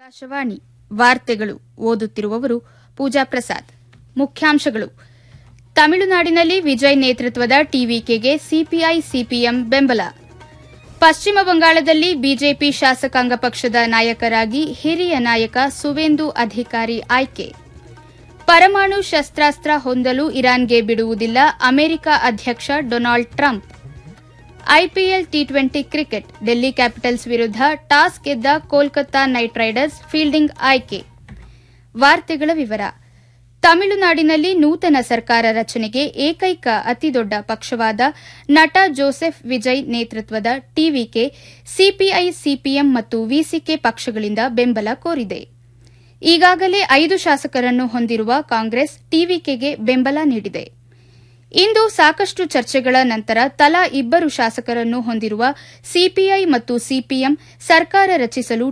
ಆಕಾಶವಾಣಿ ವಾರ್ತೆಗಳು ಓದುತ್ತಿರುವವರು ಪೂಜಾ ಪ್ರಸಾದ್ ಮುಖ್ಯಾಂಶಗಳು ತಮಿಳುನಾಡಿನಲ್ಲಿ ವಿಜಯ್ ನೇತೃತ್ವದ ಟಿವಿಕೆಗೆ ಸಿಪಿಐ ಸಿಪಿಎಂ ಬೆಂಬಲ ಪಶ್ಚಿಮ ಬಂಗಾಳದಲ್ಲಿ ಬಿಜೆಪಿ ಶಾಸಕಾಂಗ ಪಕ್ಷದ ನಾಯಕರಾಗಿ ಹಿರಿಯ ನಾಯಕ ಸುವೇಂದು ಅಧಿಕಾರಿ ಆಯ್ಕೆ ಪರಮಾಣು ಶಸ್ತ್ರಾಸ್ತ್ರ ಹೊಂದಲು ಇರಾನ್ಗೆ ಬಿಡುವುದಿಲ್ಲ ಅಮೆರಿಕ ಅಧ್ಯಕ್ಷ Donald Trump IPL T twenty cricket Delhi Capitals ವಿರುದ್ಧ ಟಾಸ್ ಗೆದ್ದ ಕೋಲ್ಕತ್ತಾ ನೈಟ್ ರೈಡರ್ಸ್ ಫೀಲ್ಡಿಂಗ್ ಆಯ್ಕೆ ವಾರ್ತೆಗಳ ವಿವರ ತಮಿಳುನಾಡಿನಲ್ಲಿ ನೂತನ ಸರ್ಕಾರ ರಚನೆಗೆ ಏಕೈಕ ಅತಿದೊಡ್ಡ ಪಕ್ಷವಾದ ನಟ ಜೋಸೆಫ್ ವಿಜಯ್ ನೇತೃತ್ವದ ಟಿವಿಕೆ ಸಿಪಿಐ ಸಿಪಿಎಂ ಮತ್ತು ವಿಸಿಕೆ ಪಕ್ಷಗಳಿಂದ ಬೆಂಬಲ ಕೋರಿದೆ ಈಗಾಗಲೇ ಐದು ಶಾಸಕರನ್ನು ಹೊಂದಿರುವ ಕಾಂಗ್ರೆಸ್ ಟಿವಿಕೆಗೆ ಬೆಂಬಲ ನೀಡಿದೆ ಇಂದು ಸಾಕಷ್ಟು ಚರ್ಚೆಗಳ ನಂತರ ತಲಾ ಇಬ್ಬರು ಶಾಸಕರನ್ನು ಹೊಂದಿರುವ ಸಿಪಿಐ ಮತ್ತು ಸಿಪಿಎಂ ಸರ್ಕಾರ ರಚಿಸಲು